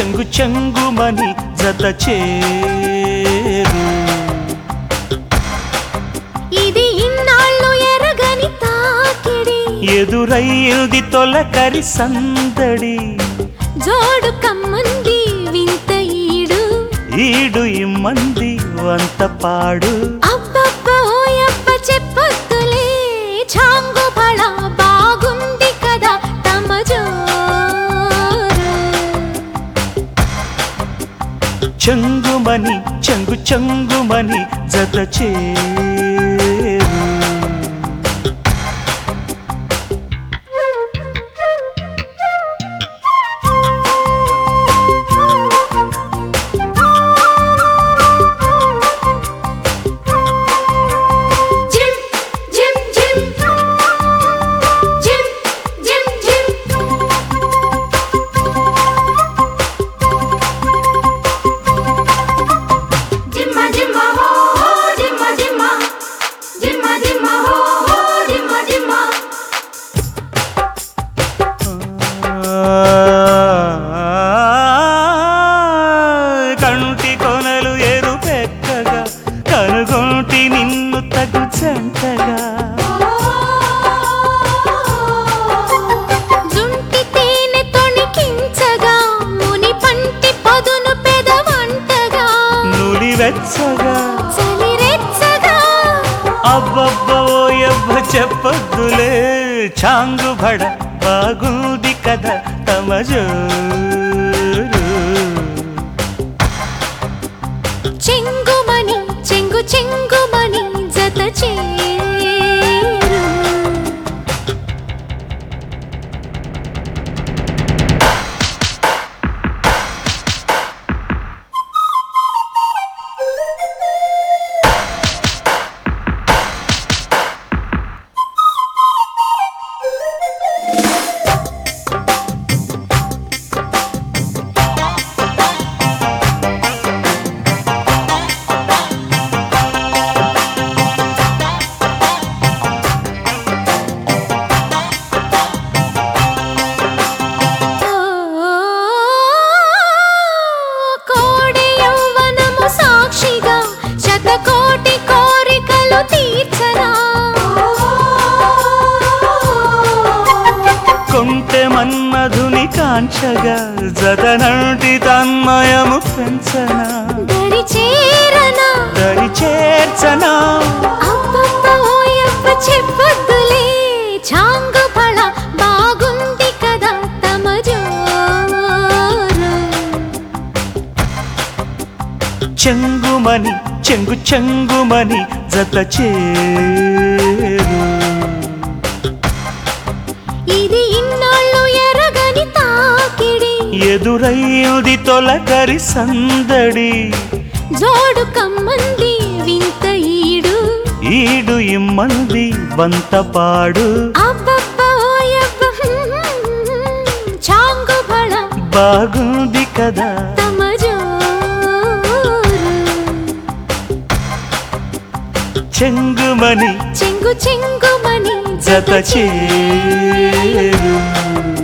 చెంగు చెంగుమని జత చేరు ఇది ఇన్నాళ్ళు ఎరగని తాకిడి ఎదురయ్యింది తొలకరి సందడి జోడు కమ్మంది వింత ఈడు ఈడు ఇమ్మంది వంత పాడు అబ్బబ్బో అబ్బ చెప్పొద్దులే చాంగు బళ బాగుంది కదా తమ జోరు చెంగుమని చెంగు చెంగుమని జత చేరు జిమ్ జిమ్ జిమ్ జిమ్ జిమ్ జిమ్ జిమ్మ జిమ్మ హో హో జిమ్మ జిమ్మ జిమ్మ జిమ్మ హో హో జిమ్మ జిమ్మ కంటి కొనలు ఎరుపెక్కగా కనుగొంటి నిన్ను తగు జంటగా జుంటి తేనె తొణికించగా ముని పంటి పదును పెదవంటగా నులివెచ్చగా చలిరెచ్చగా అబ్బబ్బో ఎవ్వ చెప్పొద్దులే చాంగు బడ బాగుంది కదా తమ జోరు చెంగుమని చెంగు చెంగుమని జత చేరు కోడి యౌవనము సాక్షిగా శతకోటి కోరికలు తీర్చనా కొంటె మన్మధుని కాంచగా జతనంటి తన్మయము పెంచనా దరి చేరనా దరి చేర్చనా అబ్బబ్బో యబ్బ చెప్పొద్దులే చాంగు ఫళ బాగుంది కదా తమ జోరు చెంగుమని చెంగు చెంగుమని జత చేరు ఇది ఇన్నాళ్ళు ఎరగని తాకిడి ఎదురయ్యుది తొలకరి సందడి జోడు కమ్మంది వింత ఈడు ఈడు ఇమ్మంది వంతపాడు అబ్బబ్బో యబ్బ చాంగు ఫళ బాగుంది కదా తమ జోరు చెంగుమని చెంగు చెంగుమని జత చేరు